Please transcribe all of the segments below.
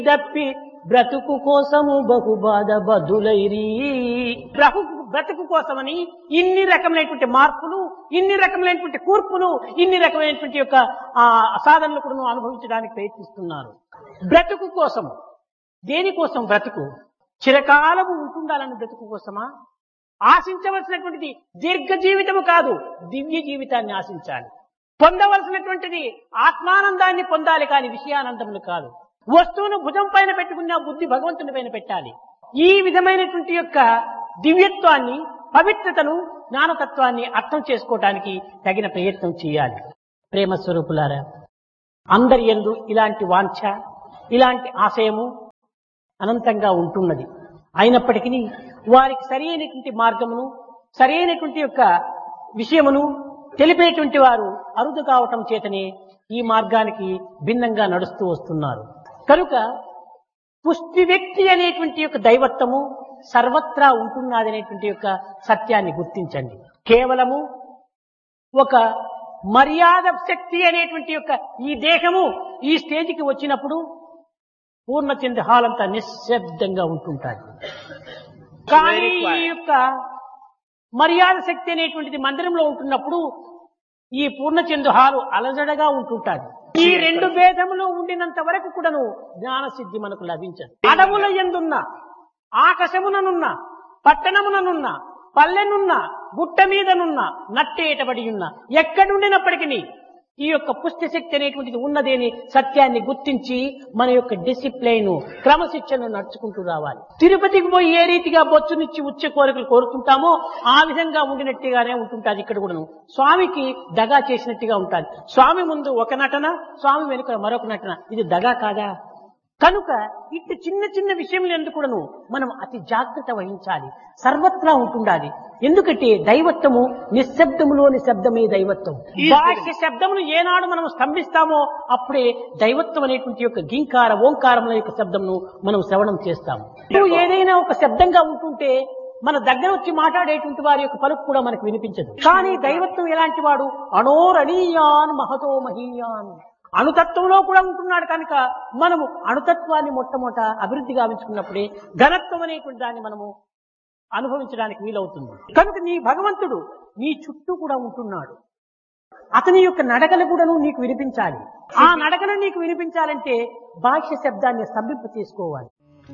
తప్పి బ్రతుకు కోసము బహు బాధ బదులైరి బ్రతుకు బ్రతుకు కోసమని ఇన్ని రకమైనటువంటి మార్పులు ఇన్ని రకమైనటువంటి కూర్పులు ఇన్ని రకమైనటువంటి యొక్క ఆ సాధనలు కూడా అనుభవించడానికి ప్రయత్నిస్తున్నారు బ్రతుకు కోసము దేనికోసం బ్రతుకు చిరకాలము ఉంటుండాలని బ్రతుకు కోసమా ఆశించవలసినటువంటిది దీర్ఘ జీవితము కాదు దివ్య జీవితాన్ని ఆశించాలి పొందవలసినటువంటిది ఆత్మానందాన్ని పొందాలి కాని విషయానందములు కాదు వస్తువును భుజం పైన పెట్టుకున్న బుద్ధి భగవంతుని పైన పెట్టాలి ఈ విధమైనటువంటి యొక్క దివ్యత్వాన్ని పవిత్రతను జ్ఞానతత్వాన్ని అర్థం చేసుకోవటానికి తగిన ప్రయత్నం చేయాలి ప్రేమ స్వరూపులారా అందరి ఎందు ఇలాంటి వాంఛ ఇలాంటి ఆశయము అనంతంగా ఉంటున్నది అయినప్పటికీ వారికి సరి అయినటువంటి మార్గమును సరి అయినటువంటి యొక్క విషయమును తెలిపేటువంటి వారు అరుదు కావటం చేతనే ఈ మార్గానికి భిన్నంగా నడుస్తూ వస్తున్నారు కనుక పుష్టి వ్యక్తి అనేటువంటి యొక్క దైవత్వము సర్వత్రా ఉంటున్నది అనేటువంటి యొక్క సత్యాన్ని గుర్తించండి కేవలము ఒక మర్యాద శక్తి అనేటువంటి యొక్క ఈ దేహము ఈ స్టేజికి వచ్చినప్పుడు పూర్ణచంద్ర హాల్ అంతా నిశ్శబ్దంగా ఉంటుంటాది కానీ ఈ యొక్క మర్యాద శక్తి అనేటువంటిది మందిరంలో ఉంటున్నప్పుడు ఈ పూర్ణచంద్ర హాలు అలజడగా ఉంటుంటాది ఈ రెండు భేదములు ఉండినంత వరకు కూడాను జ్ఞాన సిద్ధి మనకు లభించదు అడవుల ఎందున్న ఆకాశముననున్న పట్టణముననున్న పల్లెనున్న గుట్ట మీదనున్న నట్టేటబడి ఉన్న ఎక్కడుండినప్పటికీ ఈ యొక్క పుష్టి శక్తి అనేటువంటిది ఉన్నదేని సత్యాన్ని గుర్తించి మన యొక్క డిసిప్లైన్ క్రమశిక్షణ నడుచుకుంటూ రావాలి తిరుపతికి పోయి ఏ రీతిగా బొచ్చునిచ్చి ఉచ్చ కోరికలు కోరుకుంటామో ఆ విధంగా ఉండినట్టుగానే ఉంటుంటాది ఇక్కడ కూడాను స్వామికి దగా చేసినట్టుగా ఉంటుంది స్వామి ముందు ఒక నటన స్వామి వెనుక మరొక నటన ఇది దగా కాదా కనుక ఇట్టి చిన్న చిన్న విషయములు ఎందుకు కూడాను మనం అతి జాగ్రత్త వహించాలి సర్వత్రా ఉంటుండాలి ఎందుకంటే దైవత్వము నిశ్శబ్దములోని శబ్దమే దైవత్వం బాహ్య శబ్దమును ఏనాడు మనం స్తంభిస్తామో అప్పుడే దైవత్వం అనేటువంటి యొక్క గింకార ఓంకారముల యొక్క శబ్దమును మనం శ్రవణం చేస్తాము ఇప్పుడు ఏదైనా ఒక శబ్దంగా ఉంటుంటే మన దగ్గర వచ్చి మాట్లాడేటువంటి వారి యొక్క పలుకు కూడా మనకు వినిపించదు కానీ దైవత్వం ఎలాంటి వాడు అణోరణీయాన్ మహతో మహీయాన్ అణుతత్వంలో కూడా ఉంటున్నాడు కనుక మనము అణుతత్వాన్ని మొట్టమొదట అభివృద్ధి గావించుకున్నప్పుడే ఘనత్వం అనేటువంటి దాన్ని మనము అనుభవించడానికి వీలవుతుంది కనుక నీ భగవంతుడు నీ చుట్టూ కూడా ఉంటున్నాడు అతని యొక్క నడకలు కూడాను నీకు వినిపించాలి ఆ నడకలు నీకు వినిపించాలంటే బాహ్య శబ్దాన్ని స్తంభింప చేసుకోవాలి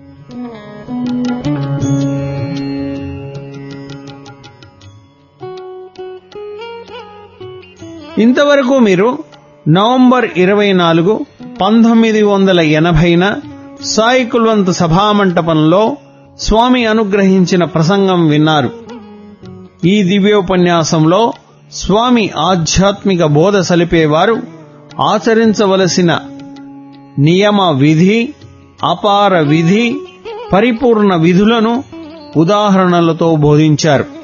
ఇంతవరకు మీరు నవంబర్ ఇరవై నాలుగు పంతొమ్మిది వందల ఎనభైన సాయి కుల్వంత్ సభామంటపంలో స్వామి అనుగ్రహించిన ప్రసంగం విన్నారు ఈ దివ్యోపన్యాసంలో స్వామి ఆధ్యాత్మిక బోధ సలిపేవారు ఆచరించవలసిన నియమ విధి అపార విధి పరిపూర్ణ విధులను ఉదాహరణలతో బోధించారు